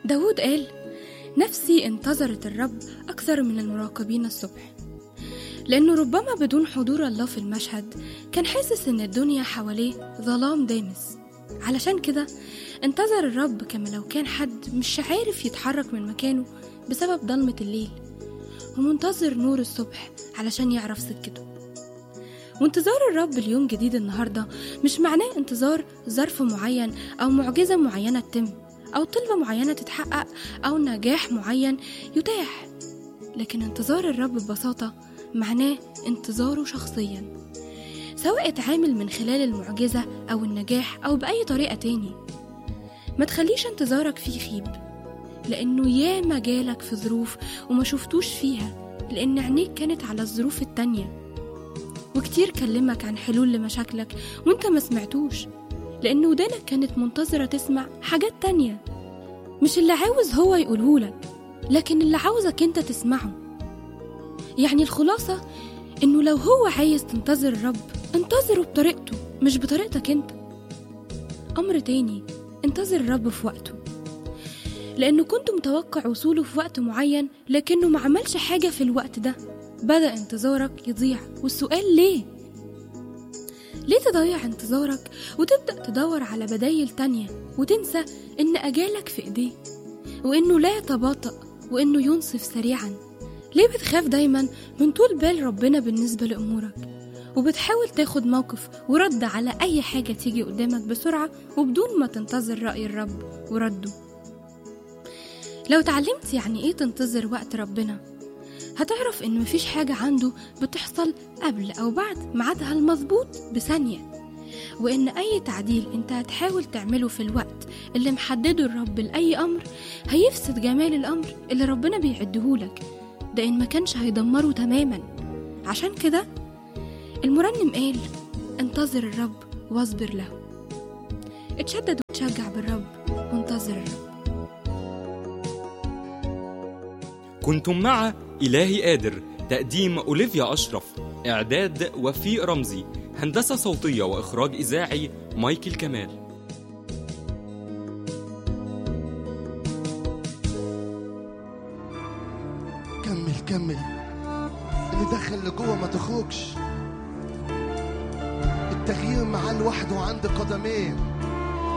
داود قال نفسي انتظرت الرب أكثر من المراقبين الصبح لأنه ربما بدون حضور الله في المشهد كان حاسس إن الدنيا حواليه ظلام دامس علشان كده انتظر الرب كما لو كان حد مش عارف يتحرك من مكانه بسبب ضلمة الليل ومنتظر نور الصبح علشان يعرف سكته وانتظار الرب اليوم جديد النهاردة مش معناه انتظار ظرف معين أو معجزة معينة تتم أو طلبة معينة تتحقق أو نجاح معين يتاح لكن انتظار الرب ببساطة معناه انتظاره شخصيا سواء اتعامل من خلال المعجزة أو النجاح أو بأي طريقة تاني ما تخليش انتظارك فيه خيب لأنه ياما جالك في ظروف وما شفتوش فيها لأن عينيك كانت على الظروف التانية وكتير كلمك عن حلول لمشاكلك وانت ما سمعتوش لأن ودانك كانت منتظرة تسمع حاجات تانية مش اللي عاوز هو يقولهولك لكن اللي عاوزك انت تسمعه يعني الخلاصة انه لو هو عايز تنتظر الرب انتظره بطريقته مش بطريقتك انت أمر تاني انتظر الرب في وقته لأنه كنت متوقع وصوله في وقت معين لكنه ما عملش حاجة في الوقت ده بدأ انتظارك يضيع والسؤال ليه؟ ليه تضيع انتظارك وتبدأ تدور على بدايل تانية وتنسى إن أجالك في إيديه وإنه لا يتباطأ وإنه ينصف سريعا ليه بتخاف دايما من طول بال ربنا بالنسبة لأمورك وبتحاول تاخد موقف ورد على أي حاجة تيجي قدامك بسرعة وبدون ما تنتظر رأي الرب ورده لو تعلمت يعني إيه تنتظر وقت ربنا هتعرف إن مفيش حاجة عنده بتحصل قبل أو بعد ميعادها المظبوط بثانية وإن أي تعديل أنت هتحاول تعمله في الوقت اللي محدده الرب لأي أمر هيفسد جمال الأمر اللي ربنا بيعدهولك ده إن ما كانش هيدمره تماما عشان كده المرنم قال انتظر الرب واصبر له اتشدد وتشجع بالرب وانتظر الرب كنتم مع إلهي قادر تقديم أوليفيا أشرف إعداد وفيق رمزي هندسة صوتية وإخراج إذاعي مايكل كمال كمل كمل اللي دخل لجوه ما تخرجش التغيير معاه لوحده عند قدميه